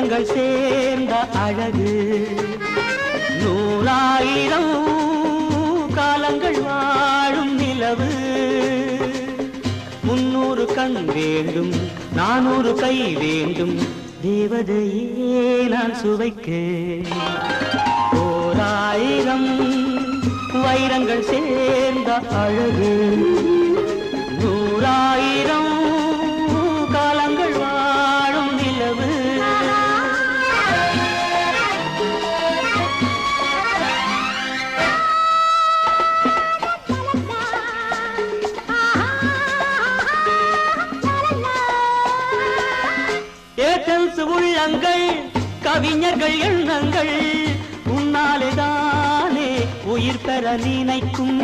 வைரங்கள் சேர்ந்த அழகு நூறாயிரம் காலங்கள் வாழும் நிலவு முன்னூறு கண் வேண்டும் நானூறு கை வேண்டும் தேவதையே நான் சுவைக்க ஓராயிரம் வைரங்கள் சேர்ந்த அழகு நூறாயிரம் காலங்கள் வாழும் நிலவு ஏதன்ஸ் உள்ளங்கள் கவிஞர்கள் எண்ணங்கள் உன்னாலே தானே உயிர் பெற நினைக்கும்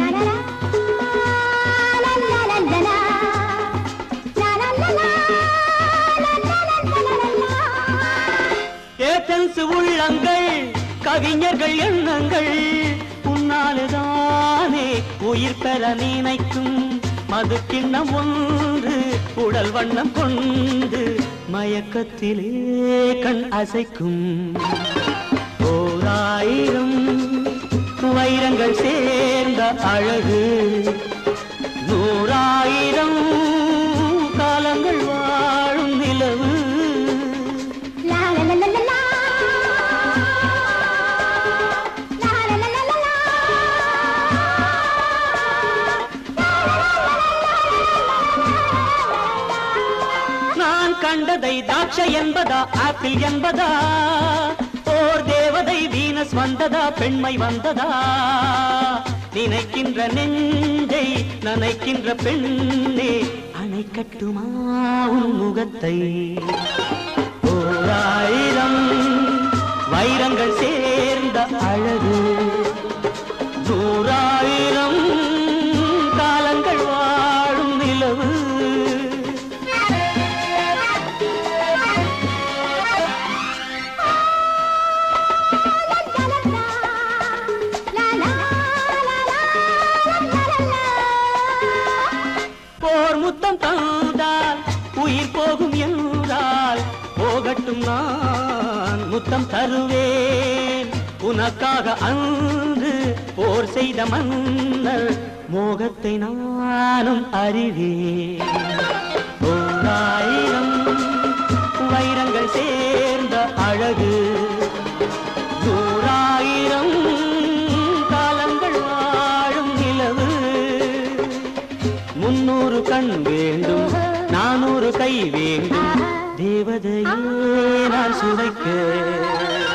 ஏதன்ஸ் உள்ளங்கள் கவிஞர்கள் எண்ணங்கள் உன்னாலே தானே உயிர் பெற நினைக்கும் மது கிண்ணம் ஒன்று உடல் வண்ணம் கொண்டு மயக்கத்திலே கண் அசைக்கும் ஓராயிரம் வைரங்கள் சேர்ந்த அழகு நூறாயிரம் காலங்கள் வாழும் நிலவு நான் கண்டதை தாட்சை என்பதா ஆப்பிள் என்பதா ஓர் தேவதை வீனஸ் வந்ததா பெண்மை வந்ததா நினைக்கின்ற நெஞ்சை நனைக்கின்ற பெண்ணே அணை கட்டுமா உன் முகத்தை ஓராயிரம் வைரங்கள் சேர்ந்த அழகு நூறாயிரம் காலங்கள் வாழும் நிலவு போர் முத்தம் தந்தால் உயிர் போகும் என்றால் போகட்டும் நான் முத்தம் தருவேன் உனக்காக அன்று போர் செய்த மன்னர் மோகத்தை நானும் அறிவேன் ஓராயிரம் வைரங்கள் சேர்ந்த அழகு நூறாயிரம் காலங்கள் வாழும் நிலவு முன்னூறு கண் வேண்டும் நானூறு கை வேண்டும் தேவதையே நான் சுவைக்க